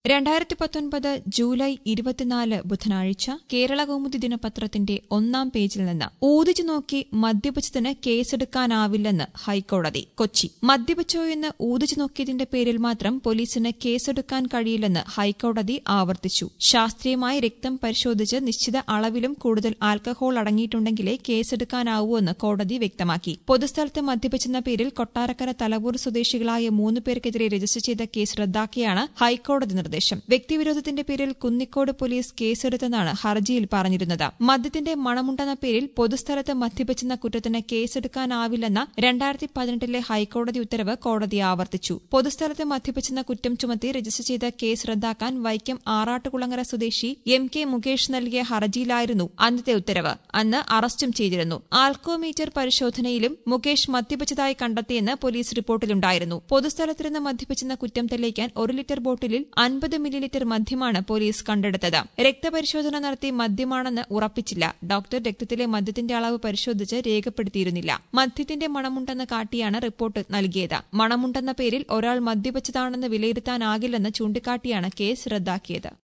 രണ്ടായിരത്തി പത്തൊൻപത് ജൂലൈ ഇരുപത്തിനാല് ബുധനാഴ്ച കേരള കൗമുദി ദിനപത്രത്തിന്റെ ഒന്നാം പേജിൽ നിന്ന് ഊതിച്ചു നോക്കി മദ്യപിച്ചതിന് കേസെടുക്കാനാവില്ലെന്ന് ഹൈക്കോടതി കൊച്ചി മദ്യപിച്ചോ എന്ന് ഊതിച്ചു നോക്കിയതിന്റെ പേരിൽ മാത്രം പോലീസിന് കേസെടുക്കാൻ കഴിയില്ലെന്ന് ഹൈക്കോടതി ആവർത്തിച്ചു ശാസ്ത്രീയമായി രക്തം പരിശോധിച്ച് നിശ്ചിത അളവിലും കൂടുതൽ ആൽക്കഹോൾ അടങ്ങിയിട്ടുണ്ടെങ്കിലേ കേസെടുക്കാനാവൂ എന്ന് കോടതി വ്യക്തമാക്കി പൊതുസ്ഥലത്ത് മദ്യപിച്ചെന്ന പേരിൽ കൊട്ടാരക്കര തലവൂർ സ്വദേശികളായ മൂന്ന് പേർക്കെതിരെ രജിസ്റ്റർ ചെയ്ത കേസ് റദ്ദാക്കിയാണ് ഹൈക്കോടതി നിർദ്ദേശം വ്യക്തിവിരോധത്തിന്റെ പേരിൽ കുന്നിക്കോട് പോലീസ് കേസെടുത്തെന്നാണ് ഹർജിയിൽ പറഞ്ഞിരുന്നത് മദ്യത്തിന്റെ മണമുണ്ടെന്ന പേരിൽ പൊതുസ്ഥലത്ത് മദ്യപിച്ചെന്ന കുറ്റത്തിന് കേസെടുക്കാനാവില്ലെന്ന രണ്ടായിരത്തി പതിനെട്ടിലെ ഹൈക്കോടതി ഉത്തരവ് കോടതി ആവർത്തിച്ചു പൊതുസ്ഥലത്ത് മദ്യപിച്ചെന്ന കുറ്റം ചുമത്തി രജിസ്റ്റർ ചെയ്ത കേസ് റദ്ദാക്കാൻ വൈക്കം ആറാട്ടുകുളങ്ങര സ്വദേശി എം കെ മുകേഷ് നൽകിയ ഹർജിയിലായിരുന്നു അന്നത്തെ ഉത്തരവ് അന്ന് അറസ്റ്റും ചെയ്തിരുന്നു ആൽക്കോമീറ്റർ പരിശോധനയിലും മുകേഷ് മദ്യപിച്ചതായി കണ്ടെത്തിയെന്ന് പോലീസ് റിപ്പോർട്ടിലുണ്ടായിരുന്നു പൊതുസ്ഥലത്തിരുന്ന് മദ്യപിച്ചെന്ന കുറ്റം തെളിയിക്കാൻ ഒരു ലിറ്റർ ബോട്ടിലിൽ അൻപത് മില്ലിലിറ്റർ മദ്യമാണ് പോലീസ് കണ്ടെടുത്തത് രക്തപരിശോധന നടത്തി മദ്യമാണെന്ന് ഉറപ്പിച്ചില്ല ഡോക്ടർ രക്തത്തിലെ മദ്യത്തിന്റെ അളവ് പരിശോധിച്ച് രേഖപ്പെടുത്തിയിരുന്നില്ല മദ്യത്തിന്റെ മണമുണ്ടെന്ന് കാട്ടിയാണ് റിപ്പോർട്ട് നൽകിയത് മണമുണ്ടെന്ന പേരിൽ ഒരാൾ മദ്യപിച്ചതാണെന്ന് വിലയിരുത്താനാകില്ലെന്ന് ചൂണ്ടിക്കാട്ടിയാണ് കേസ് റദ്ദാക്കിയത്